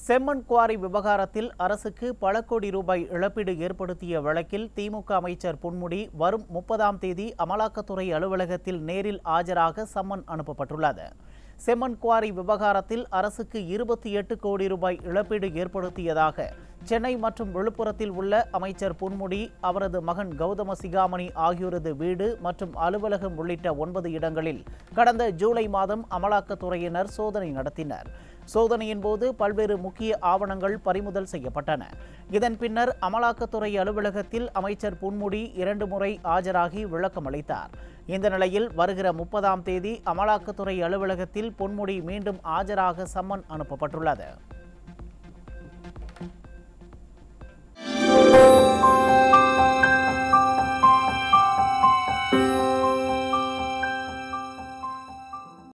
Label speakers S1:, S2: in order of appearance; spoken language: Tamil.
S1: செம்மண் குவாரி விவகாரத்தில் அரசுக்கு பல கோடி ரூபாய் இழப்பீடு ஏற்படுத்திய வழக்கில் திமுக அமைச்சர் பொன்முடி வரும் முப்பதாம் தேதி அமலாக்கத்துறை அலுவலகத்தில் நேரில் ஆஜராக சம்மன் அனுப்பப்பட்டுள்ளது செம்மண் குவாரி விவகாரத்தில் அரசுக்கு இருபத்தி எட்டு கோடி ரூபாய் இழப்பீடு ஏற்படுத்தியதாக சென்னை மற்றும் விழுப்புரத்தில் உள்ள அமைச்சர் பொன்முடி அவரது மகன் கௌதம சிகாமணி ஆகியோரது வீடு மற்றும் அலுவலகம் உள்ளிட்ட ஒன்பது இடங்களில் கடந்த ஜூலை மாதம் அமலாக்கத்துறையினர் சோதனை நடத்தினர் சோதனையின் போது பல்வேறு முக்கிய ஆவணங்கள் பறிமுதல் செய்யப்பட்டன இதன் பின்னர் அமலாக்கத்துறை அலுவலகத்தில் அமைச்சர் பொன்முடி இரண்டு முறை ஆஜராகி விளக்கம் அளித்தார் இந்த நிலையில் வருகிற முப்பதாம் தேதி அமலாக்கத்துறை அலுவலகத்தில் பொன்முடி மீண்டும் ஆஜராக சம்மன் அனுப்பப்பட்டுள்ளது